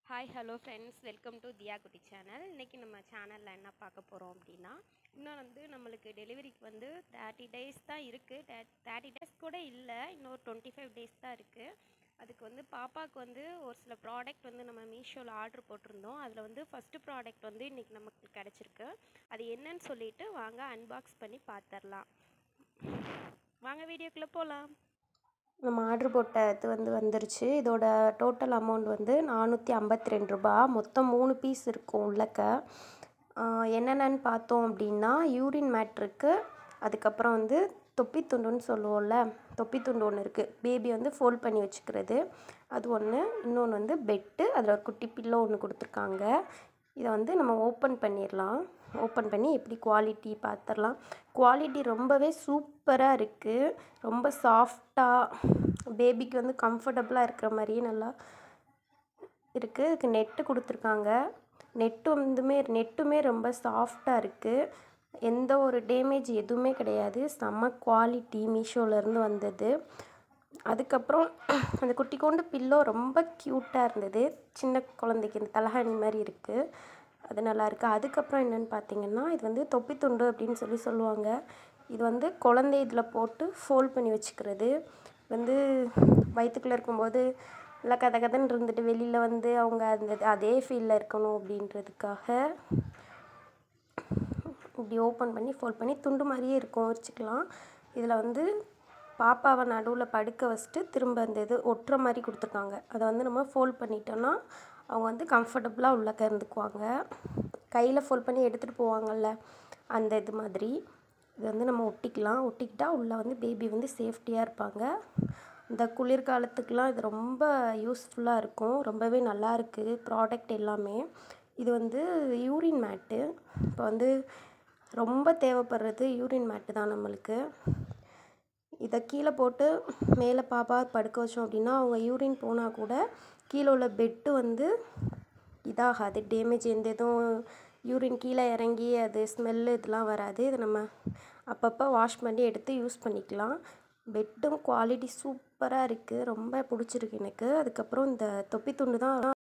hi hello friends welcome to Diya Kutty channel இன்றைக்கி நம்ம சேனலில் என்ன பார்க்க போகிறோம் அப்படின்னா இன்னும் வந்து நம்மளுக்கு டெலிவரிக்கு வந்து தேர்ட்டி டேஸ் தான் இருக்குது தேர்ட்டி டேஸ் கூட இல்லை இன்னொரு டுவெண்ட்டி ஃபைவ் டேஸ் தான் இருக்குது அதுக்கு வந்து பாப்பாவுக்கு வந்து ஒரு சில ப்ராடக்ட் வந்து நம்ம மீஷோவில் ஆர்டர் போட்டிருந்தோம் அதில் வந்து ஃபஸ்ட்டு ப்ராடக்ட் வந்து இன்றைக்கி நமக்கு கிடச்சிருக்கு அது என்னன்னு சொல்லிட்டு வாங்க அன்பாக்ஸ் பண்ணி பார்த்துடலாம் வாங்க வீடியோக்குள்ளே போகலாம் நம்ம ஆர்டர் போட்ட இது வந்து வந்துருச்சு இதோட டோட்டல் அமௌண்ட் வந்து நானூற்றி ஐம்பத்தி ரெண்டு ரூபா மொத்தம் மூணு பீஸ் இருக்கும் உள்ளக்க ஆஹ் என்னென்னன்னு பார்த்தோம் அப்படின்னா யூரின் மேட் இருக்குது அதுக்கப்புறம் வந்து தொப்பி துண்டுன்னு சொல்லுவோம்ல தொப்பி துண்டு ஒன்று இருக்குது பேபி வந்து ஃபோல்ட் பண்ணி வச்சுக்கிறது அது ஒன்று இன்னொன்று வந்து பெட்டு அதில் ஒரு குட்டி பில்லோ ஒன்று கொடுத்துருக்காங்க இதை வந்து நம்ம ஓப்பன் பண்ணிடலாம் ஓப்பன் பண்ணி எப்படி குவாலிட்டி பார்த்துடலாம் குவாலிட்டி ரொம்பவே சூப்பராக இருக்குது ரொம்ப சாஃப்டாக பேபிக்கு வந்து கம்ஃபர்டபுளாக இருக்கிற மாதிரியே நல்லா இருக்குது இதுக்கு நெட்டு கொடுத்துருக்காங்க நெட்டு வந்துமே நெட்டுமே ரொம்ப சாஃப்டாக இருக்குது எந்த ஒரு டேமேஜ் எதுவுமே கிடையாது செம்ம குவாலிட்டி மீஷோலேருந்து வந்தது அதுக்கப்புறம் அந்த குட்டி கொண்டு பில்லோ ரொம்ப க்யூட்டாக இருந்தது சின்ன குழந்தைக்கு இந்த தலகாணி மாதிரி இருக்குது அது நல்லா இருக்குது அதுக்கப்புறம் என்னென்னு பார்த்தீங்கன்னா இது வந்து தொப்பி துண்டு அப்படின்னு சொல்லி சொல்லுவாங்க இது வந்து குழந்தை இதில் போட்டு ஃபோல்ட் பண்ணி வச்சுக்கிறது வந்து வயிற்றுக்குள்ளே இருக்கும்போது நல்லா கதை கதைன்னு இருந்துட்டு வெளியில் வந்து அவங்க அந்த அதே ஃபீலில் இருக்கணும் அப்படின்றதுக்காக இப்படி ஓப்பன் பண்ணி ஃபோல்ட் பண்ணி துண்டு மாதிரியே இருக்கும் வச்சுக்கலாம் இதில் வந்து பாப்பாவை நடுவில் படுக்க வச்சுட்டு திரும்ப அந்த இது ஒட்டுற மாதிரி கொடுத்துருக்காங்க அதை வந்து நம்ம ஃபோல்ட் பண்ணிட்டோன்னா அவங்க வந்து கம்ஃபர்டபுளாக உள்ளக்க இருந்துக்குவாங்க கையில் ஃபோல்ட் பண்ணி எடுத்துகிட்டு போவாங்கல்ல அந்த இது மாதிரி இது வந்து நம்ம ஒட்டிக்கலாம் ஒட்டிக்கிட்டால் உள்ளே வந்து பேபி வந்து சேஃப்டியாக இருப்பாங்க இந்த குளிர்காலத்துக்கெலாம் இது ரொம்ப யூஸ்ஃபுல்லாக இருக்கும் ரொம்பவே நல்லா இருக்குது ப்ராடக்ட் எல்லாமே இது வந்து யூரின் மேட்டு இப்போ வந்து ரொம்ப தேவைப்படுறது யூரின் மேட்டு தான் நம்மளுக்கு இதை கீழே போட்டு மேலே பாப்பா படுக்க வச்சோம் அப்படின்னா அவங்க யூரின் போனால் கூட கீழே உள்ள பெட்டு வந்து இதாகாது டேமேஜ் எந்த எதுவும் யூரின் கீழே இறங்கி அது ஸ்மெல்லு இதெல்லாம் வராது இதை நம்ம அப்பப்போ வாஷ் பண்ணி எடுத்து யூஸ் பண்ணிக்கலாம் பெட்டும் குவாலிட்டி சூப்பராக இருக்குது ரொம்ப பிடிச்சிருக்கு எனக்கு அதுக்கப்புறம் இந்த தொப்பி துண்டு தான்